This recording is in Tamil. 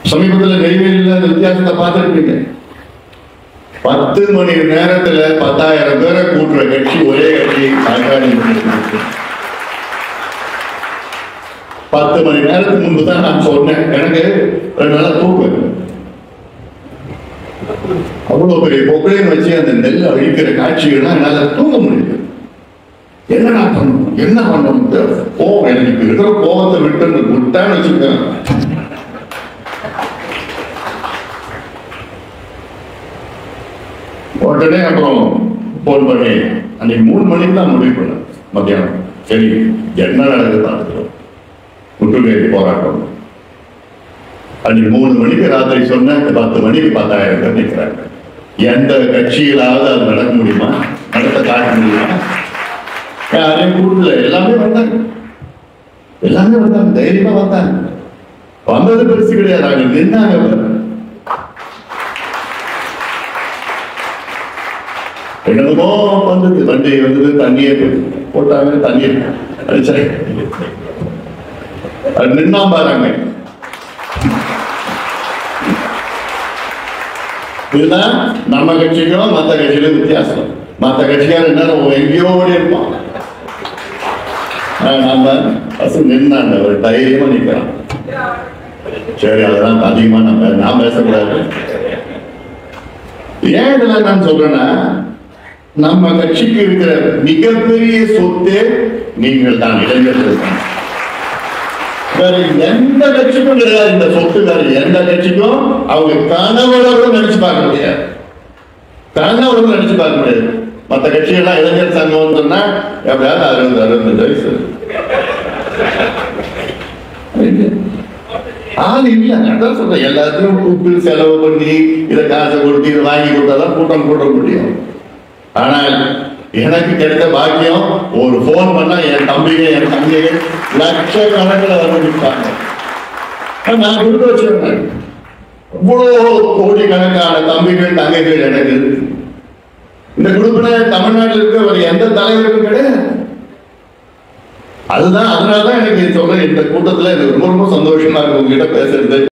சமீபத்தில் நெய்வேலியில் அந்த வித்தியாசத்தை பார்த்துருப்பீங்க பத்து மணி நேரத்துல பத்தாயிரம் பேரை கூட்டுற கட்சி ஒரே கட்சி சாயங்காலம் இருக்கு. பத்து மணி நேரத்துக்கு முன்பு தான் நான் சொன்னேன் எனக்கு ரெண்டு நாளா தூக்கம் இல்லை. அவ்வளவு பெரிய பொக்களையும் வச்சு அந்த நெல் அழிக்கிற காட்சிகள்லாம் என்னால தூங்க முடியல என்ன நான் பண்ணணும் என்ன பண்ணணும் கோவம் எனக்கு இப்ப இருக்கிற கோவத்தை விட்டு விட்டான்னு வச்சுக்கேன் உடனே அப்புறம் போன் பண்ணி அன்னைக்கு மூணு மணிக்கு தான் முடிவு பண்ணேன் மத்தியானம் சரி என்ன நடக்குது பார்த்துக்கலாம் முற்றுகை போராட்டம் அன்னைக்கு மூணு மணிக்கு ராத்திரி சொன்னேன் பத்து மணிக்கு பத்தாயிரம் பேர் நிற்கிறாங்க எந்த கட்சியிலாவது அது நடக்க முடியுமா நடத்த காட்ட முடியுமா யாரையும் கூட்டல எல்லாமே வந்தாங்க எல்லாமே வந்தாங்க தைரியமா வந்தாங்க வந்தது பெருசு கிடையாது அங்க நின்னாங்க பாரு. என்னமோ வந்தது வண்டி வந்தது தண்ணியே போட்டாங்க தண்ணியை அடிச்சாங்க அது நின்னா பாருங்க இதுதான் நம்ம கட்சிக்கும் மற்ற கட்சியிலும் வித்தியாசம் மற்ற கட்சிக்காரர் என்ன எங்கேயோ ஓடி இருப்பான் ஆனா நம்ம பசங்க நின்னாங்க ஒரு தைரியமா நிக்கிறான் சரி அதெல்லாம் அதிகமா நம்ம நான் பேசக்கூடாது ஏன் இதெல்லாம் நான் சொல்றேன்னா நம்ம கட்சிக்கு இருக்கிற மிகப்பெரிய சொத்தே நீங்கள் தான் இளைஞர்கள் தான் வேற எந்த கட்சிக்கும் கிடையாது இந்த சொத்து வேற எந்த கட்சிக்கும் அவங்க கனவுல கூட நினைச்சு பார்க்க முடியாது கனவுல கூட நினைச்சு பார்க்க முடியாது மற்ற கட்சியெல்லாம் இளைஞர் சங்கம் சொன்னா எப்படியாவது அறுபது அறுபத்தஞ்சு வயசு ஆள் இல்ல அதான் சொல்றேன் எல்லாத்தையும் கூப்பிட்டு செலவு பண்ணி இதை காசை கொடுத்து இதை வாங்கி கொடுத்தாதான் கூட்டம் கூட்ட முடியும் ஆனால் எனக்கு கிடைத்த பாக்கியம் ஒரு போன் பண்ணா என் தம்பிங்க என் தம்பிங்க லட்சக்கணக்கில் வந்து நிற்பாங்க நான் கொடுத்து வச்சிருந்தேன் இவ்வளோ கோடிக்கணக்கான தம்பிகள் தங்கைகள் எனக்கு இருக்கு. இந்த குடுப்பின தமிழ்நாட்டில் இருக்க ஒரு எந்த தலைவருக்கும் கிடையாது அதுதான் அதனால தான் எனக்கு சொல்றேன் இந்த கூட்டத்துல எனக்கு ரொம்ப ரொம்ப சந்தோஷமா இருக்கு உங்ககிட்ட பேசுறது